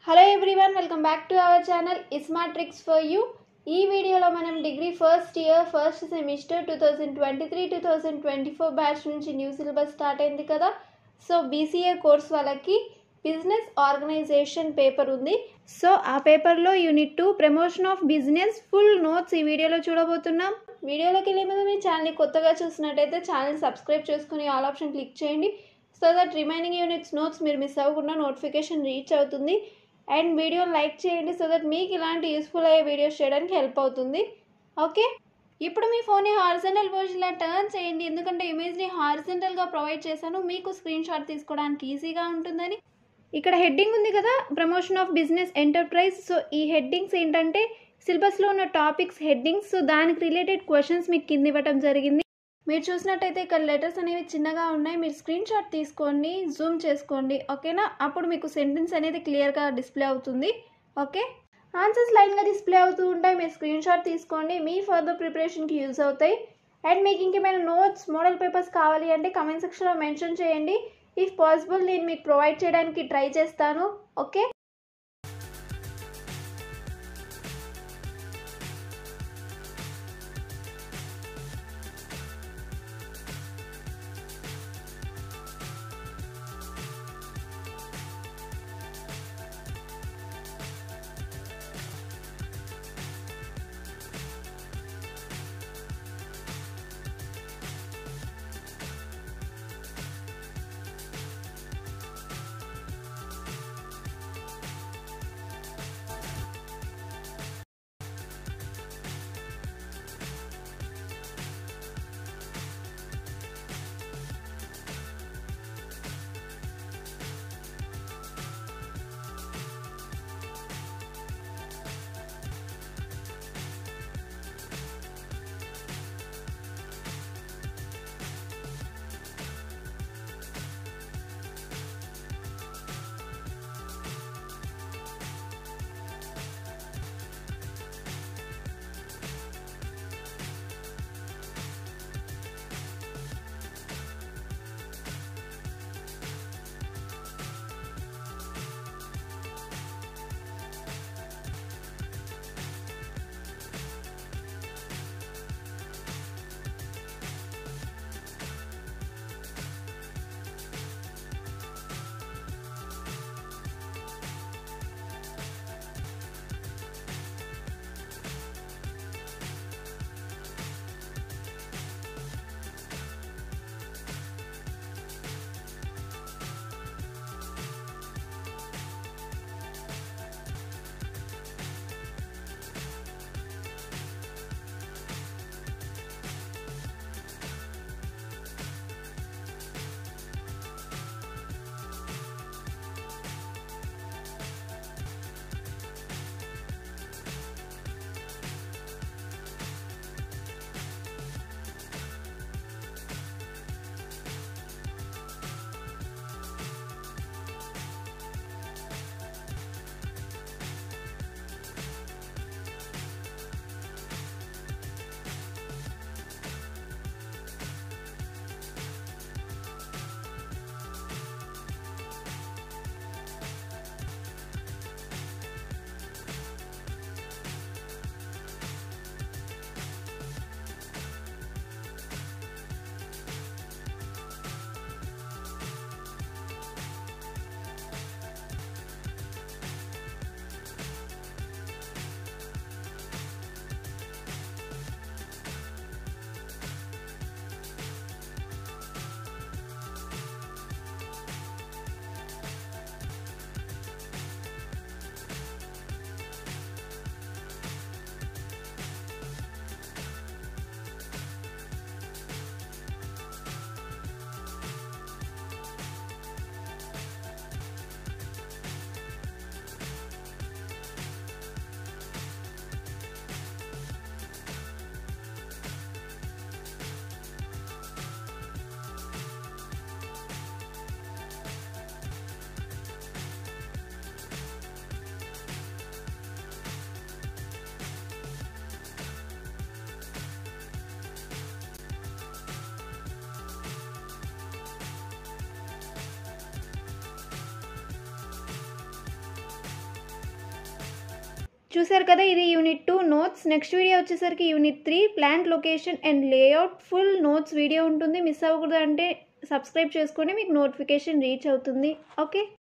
hello everyone welcome back to our channel Ismart tricks for you ఈ వీడియోలో మనం degree first year first semester two thousand twenty three two thousand twenty four batch నుంచి new syllabus start అయింది కదా so BCA course వాళ్ళకి business organization paper ఉంది so ఆ పేపర్లో unit two promotion of business full notes ఈ వీడియోలో చూడబోతున్నాం వీడియోలోకి వెళ్ళే ముందు మీ ఛానల్ని కొత్తగా చూసినట్టయితే ఛానల్ సబ్స్క్రైబ్ చేసుకుని ఆల్ ఆప్షన్ క్లిక్ చేయండి so that remaining units notes మీరు మిస్ అవ్వకుండా నోటిఫికేషన్ రీచ్ అవుతుంది అండ్ వీడియోని లైక్ చేయండి సో దట్ మీకు ఇలాంటి యూస్ఫుల్ అయ్యే వీడియోస్ చేయడానికి హెల్ప్ అవుతుంది ఓకే ఇప్పుడు మీ ఫోన్ని హారిజెంటల్ పొజిషన్లో టర్న్ చేయండి ఎందుకంటే ఇమేజ్ని హారిజెంటల్గా ప్రొవైడ్ చేశాను మీకు స్క్రీన్ షాట్ తీసుకోవడానికి ఈజీగా ఉంటుందని ఇక్కడ హెడ్డింగ్ ఉంది కదా promotion of business enterprise so ఈ హెడ్డింగ్స్ ఏంటంటే సిలబస్లో ఉన్న టాపిక్స్ హెడ్డింగ్స్ సో దానికి రిలేటెడ్ క్వశ్చన్స్ మీకు కింద ఇవ్వడం జరిగింది మీరు చూసినట్టయితే ఇక్కడ లెటర్స్ అనేవి చిన్నగా ఉన్నాయి మీరు స్క్రీన్ షాట్ తీసుకోండి జూమ్ చేసుకోండి ఓకేనా అప్పుడు మీకు సెంటెన్స్ అనేది క్లియర్గా డిస్ప్లే అవుతుంది ఓకే ఆన్సర్స్ లైన్గా డిస్ప్లే అవుతూ ఉంటాయి మీరు స్క్రీన్ షాట్ తీసుకోండి మీ ఫర్దర్ ప్రిపరేషన్కి యూజ్ అవుతాయి అండ్ మీకు ఇంకేమైనా నోట్స్ మోడల్ పేపర్స్ కావాలి అంటే కమెంట్ సెక్షన్లో మెన్షన్ చేయండి ఇఫ్ పాసిబుల్ నేను మీకు ప్రొవైడ్ చేయడానికి ట్రై చేస్తాను ఓకే చూసారు కదా ఇది unit two notes next video వచ్చేసరికి unit three plant location and layout full notes video ఉంటుంది మిస్ అవ్వకూడదు అంటే సబ్స్క్రైబ్ చేసుకొని మీకు నోటిఫికేషన్ రీచ్ అవుతుంది ఓకే